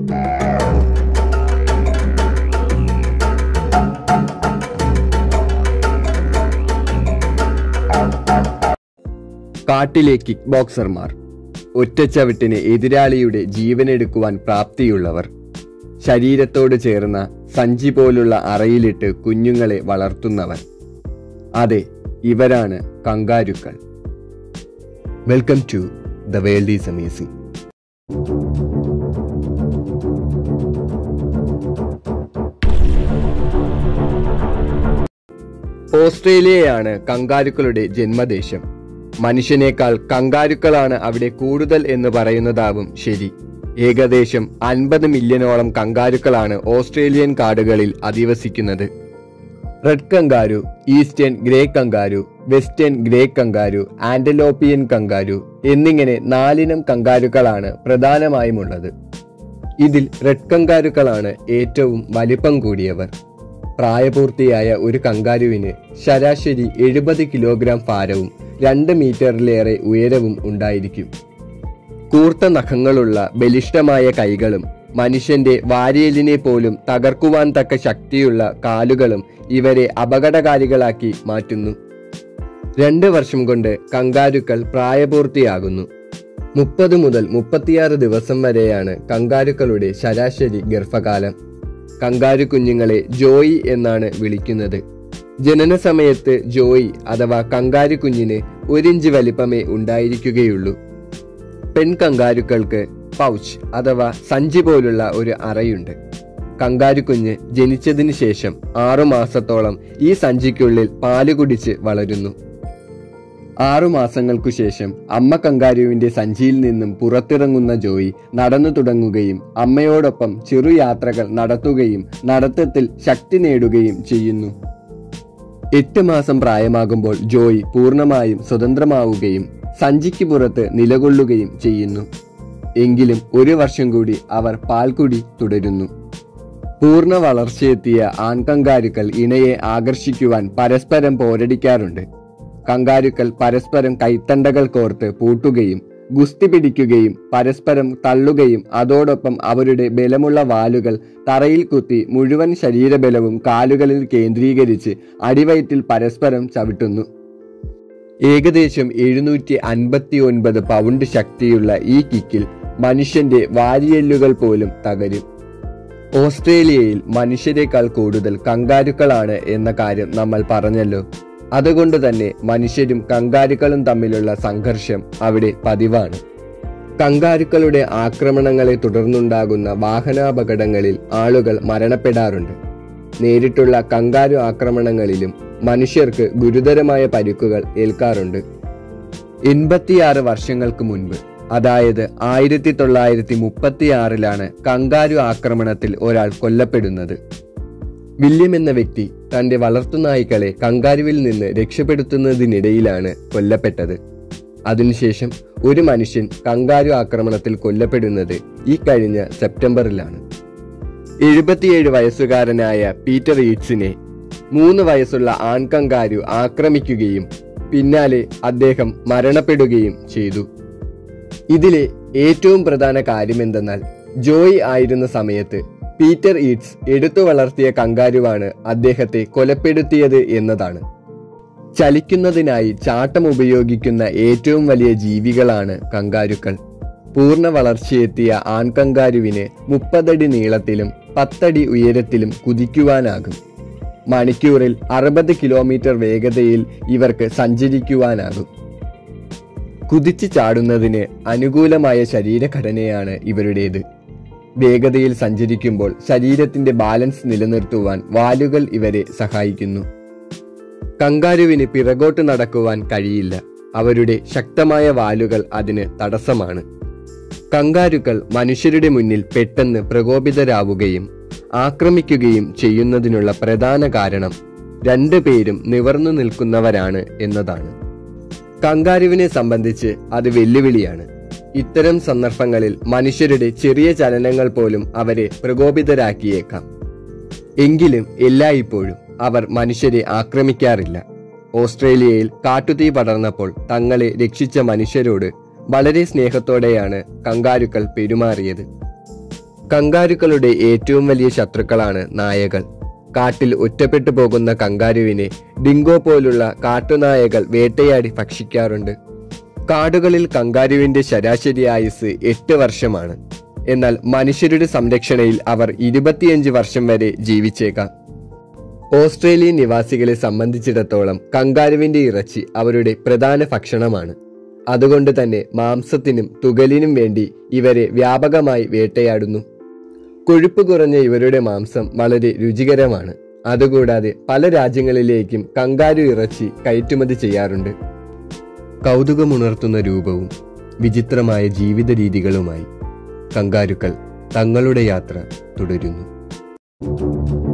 കാട്ടിലെ കിക്ക് ബോക്സർമാർ ഒറ്റച്ചവിട്ടിന് എതിരാളിയുടെ ജീവനെടുക്കുവാൻ പ്രാപ്തിയുള്ളവർ ശരീരത്തോട് ചേർന്ന സഞ്ചി പോലുള്ള അറയിലിട്ട് കുഞ്ഞുങ്ങളെ വളർത്തുന്നവർ അതെ ഇവരാണ് കങ്കാരുക്കൾ welcome to the world is amazing ഓസ്ട്രേലിയയാണ് കങ്കാരുക്കളുടെ ജന്മദേശം മനുഷ്യനേക്കാൾ കങ്കാരുക്കളാണ് അവിടെ കൂടുതൽ എന്ന് പറയുന്നതാവും ശരി ഏകദേശം അൻപത് മില്യണോളം കങ്കാരുക്കളാണ് ഓസ്ട്രേലിയൻ കാടുകളിൽ അധിവസിക്കുന്നത് red kangaroo eastern grey kangaroo western grey kangaroo antilopine kangaroo എന്നിങ്ങനെ നാലിനം കങ്കാരുക്കളാണ് പ്രധാനമായും ഉള്ളത് ഇതിൽ റെഡ് കങ്കാരുക്കളാണ് ഏറ്റവും വലിപ്പം കൂടിയവർ പ്രായപൂർത്തിയായ ഒരു കങ്കാരുവിന് ശരാശരി എഴുപത് കിലോഗ്രാം ഭാരവും രണ്ട് മീറ്ററിലേറെ ഉയരവും ഉണ്ടായിരിക്കും കൂർത്ത നഖങ്ങളുള്ള ബലിഷ്ഠമായ കൈകളും മനുഷ്യന്റെ വാരിയലിനെ പോലും തകർക്കുവാൻ തക്ക ശക്തിയുള്ള കാലുകളും ഇവരെ അപകടകാരികളാക്കി മാറ്റുന്നു രണ്ട് വർഷം കൊണ്ട് കങ്കാരുക്കൾ പ്രായപൂർത്തിയാകുന്നു മുപ്പത് മുതൽ മുപ്പത്തിയാറ് ദിവസം വരെയാണ് കങ്കാരുക്കളുടെ ശരാശരി ഗർഭകാലം കങ്കാരു കുഞ്ഞുങ്ങളെ ജോയി എന്നാണ് വിളിക്കുന്നത് ജനന സമയത്ത് ജോയി അഥവാ കങ്കാരു കുഞ്ഞിന് ഒരിഞ്ച് വലിപ്പമേ ഉണ്ടായിരിക്കുകയുള്ളൂ പെൺകങ്കാരുക്കൾക്ക് പൗച്ച് അഥവാ സഞ്ചി പോലുള്ള ഒരു അറയുണ്ട് കങ്കാരുകുഞ്ഞ് ജനിച്ചതിന് ശേഷം ആറു മാസത്തോളം ഈ സഞ്ചിക്കുള്ളിൽ പാല് കുടിച്ച് വളരുന്നു ആറു മാസങ്ങൾക്കു ശേഷം അമ്മ കങ്കാരുവിന്റെ സഞ്ചിയിൽ നിന്നും പുറത്തിറങ്ങുന്ന ജോയി നടന്നു തുടങ്ങുകയും അമ്മയോടൊപ്പം ചെറുയാത്രകൾ നടത്തുകയും നടത്തത്തിൽ ശക്തി നേടുകയും ചെയ്യുന്നു എട്ട് മാസം പ്രായമാകുമ്പോൾ ജോയി പൂർണ്ണമായും സ്വതന്ത്രമാവുകയും സഞ്ചിക്ക് പുറത്ത് നിലകൊള്ളുകയും ചെയ്യുന്നു എങ്കിലും ഒരു വർഷം കൂടി അവർ പാൽക്കുടി തുടരുന്നു പൂർണ്ണ വളർച്ചയെത്തിയ ആൺകങ്കാരുക്കൾ ഇണയെ ആകർഷിക്കുവാൻ പരസ്പരം പോരടിക്കാറുണ്ട് കങ്കാരുക്കൾ പരസ്പരം കൈത്തണ്ടകൾ കോർത്ത് പൂട്ടുകയും ഗുസ്തി പിടിക്കുകയും പരസ്പരം തള്ളുകയും അതോടൊപ്പം അവരുടെ ബലമുള്ള വാലുകൾ തറയിൽ കുത്തി മുഴുവൻ ശരീരബലവും കാലുകളിൽ കേന്ദ്രീകരിച്ച് അടിവയറ്റിൽ പരസ്പരം ചവിട്ടുന്നു ഏകദേശം എഴുന്നൂറ്റി അൻപത്തി ഒൻപത് പൗണ്ട് ശക്തിയുള്ള ഈ കിക്കിൽ മനുഷ്യന്റെ വാരിയെല്ലുകൾ പോലും തകരും ഓസ്ട്രേലിയയിൽ മനുഷ്യരെക്കാൾ കൂടുതൽ കങ്കാരുക്കളാണ് എന്ന കാര്യം നമ്മൾ പറഞ്ഞല്ലോ അതുകൊണ്ട് തന്നെ മനുഷ്യരും കങ്കാരുക്കളും തമ്മിലുള്ള സംഘർഷം അവിടെ പതിവാണ് കങ്കാരുക്കളുടെ ആക്രമണങ്ങളെ തുടർന്നുണ്ടാകുന്ന വാഹനാപകടങ്ങളിൽ ആളുകൾ മരണപ്പെടാറുണ്ട് നേരിട്ടുള്ള കങ്കാരു ആക്രമണങ്ങളിലും മനുഷ്യർക്ക് ഗുരുതരമായ പരിക്കുകൾ ഏൽക്കാറുണ്ട് എൺപത്തിയാറ് വർഷങ്ങൾക്ക് മുൻപ് അതായത് ആയിരത്തി തൊള്ളായിരത്തി മുപ്പത്തിയാറിലാണ് കങ്കാരു ആക്രമണത്തിൽ ഒരാൾ കൊല്ലപ്പെടുന്നത് വില്യം എന്ന വ്യക്തി തന്റെ വളർത്തുനായ്ക്കളെ കങ്കാരുവിൽ നിന്ന് രക്ഷപ്പെടുത്തുന്നതിനിടയിലാണ് കൊല്ലപ്പെട്ടത് അതിനുശേഷം ഒരു മനുഷ്യൻ കങ്കാരു ആക്രമണത്തിൽ കൊല്ലപ്പെടുന്നത് ഈ കഴിഞ്ഞ സെപ്റ്റംബറിലാണ് എഴുപത്തിയേഴ് വയസ്സുകാരനായ പീറ്റർ ഈറ്റ്സിനെ മൂന്ന് വയസ്സുള്ള ആൺകങ്കാരു ആക്രമിക്കുകയും പിന്നാലെ അദ്ദേഹം മരണപ്പെടുകയും ചെയ്തു ഇതിലെ ഏറ്റവും പ്രധാന കാര്യമെന്തെന്നാൽ ജോയ് ആയിരുന്ന സമയത്ത് പീറ്റർ ഈറ്റ്സ് എടുത്തു വളർത്തിയ കങ്കാരുവാണ് അദ്ദേഹത്തെ കൊലപ്പെടുത്തിയത് എന്നതാണ് ചലിക്കുന്നതിനായി ചാട്ടം ഉപയോഗിക്കുന്ന ഏറ്റവും വലിയ ജീവികളാണ് കങ്കാരുക്കൾ പൂർണ്ണ വളർച്ചയെത്തിയ ആൺകങ്കാരുവിന് മുപ്പതടി നീളത്തിലും പത്തടി ഉയരത്തിലും കുതിക്കുവാനാകും മണിക്കൂറിൽ അറുപത് കിലോമീറ്റർ വേഗതയിൽ ഇവർക്ക് സഞ്ചരിക്കുവാനാകും കുതിച്ചു ചാടുന്നതിന് അനുകൂലമായ ശരീരഘടനയാണ് ഇവരുടേത് വേഗതയിൽ സഞ്ചരിക്കുമ്പോൾ ശരീരത്തിന്റെ ബാലൻസ് നിലനിർത്തുവാൻ വാലുകൾ ഇവരെ സഹായിക്കുന്നു കങ്കാരുവിന് പിറകോട്ട് നടക്കുവാൻ കഴിയില്ല അവരുടെ ശക്തമായ വാലുകൾ അതിന് തടസ്സമാണ് കങ്കാരുക്കൾ മനുഷ്യരുടെ മുന്നിൽ പെട്ടെന്ന് പ്രകോപിതരാവുകയും ആക്രമിക്കുകയും ചെയ്യുന്നതിനുള്ള പ്രധാന കാരണം രണ്ടുപേരും നിവർന്നു നിൽക്കുന്നവരാണ് എന്നതാണ് കങ്കാരുവിനെ സംബന്ധിച്ച് അത് വെല്ലുവിളിയാണ് ഇത്തരം സന്ദർഭങ്ങളിൽ മനുഷ്യരുടെ ചെറിയ ചലനങ്ങൾ പോലും അവരെ പ്രകോപിതരാക്കിയേക്കാം എങ്കിലും എല്ലായ്പ്പോഴും അവർ മനുഷ്യരെ ആക്രമിക്കാറില്ല ഓസ്ട്രേലിയയിൽ കാട്ടുതീ പടർന്നപ്പോൾ തങ്ങളെ രക്ഷിച്ച മനുഷ്യരോട് വളരെ സ്നേഹത്തോടെയാണ് കങ്കാരുക്കൾ പെരുമാറിയത് കങ്കാരുക്കളുടെ ഏറ്റവും വലിയ ശത്രുക്കളാണ് നായകൾ കാട്ടിൽ ഒറ്റപ്പെട്ടു പോകുന്ന കങ്കാരുവിനെ ഡിങ്കോ പോലുള്ള കാട്ടുനായകൾ വേട്ടയാടി ഭക്ഷിക്കാറുണ്ട് കാടുകളിൽ കങ്കാരുവിന്റെ ശരാശരി ആയുസ് എട്ട് വർഷമാണ് എന്നാൽ മനുഷ്യരുടെ സംരക്ഷണയിൽ അവർ ഇരുപത്തിയഞ്ച് വർഷം വരെ ജീവിച്ചേക്കാം ഓസ്ട്രേലിയൻ നിവാസികളെ സംബന്ധിച്ചിടത്തോളം കങ്കാരുവിന്റെ ഇറച്ചി അവരുടെ പ്രധാന ഭക്ഷണമാണ് അതുകൊണ്ട് തന്നെ മാംസത്തിനും തുകലിനും വേണ്ടി ഇവരെ വ്യാപകമായി വേട്ടയാടുന്നു കൊഴുപ്പ് കുറഞ്ഞ ഇവരുടെ മാംസം വളരെ രുചികരമാണ് അതുകൂടാതെ പല രാജ്യങ്ങളിലേക്കും കങ്കാരു ഇറച്ചി കയറ്റുമതി ചെയ്യാറുണ്ട് കൗതുകമുണർത്തുന്ന രൂപവും വിചിത്രമായ ജീവിത രീതികളുമായി കങ്കാരുക്കൾ തങ്ങളുടെ യാത്ര തുടരുന്നു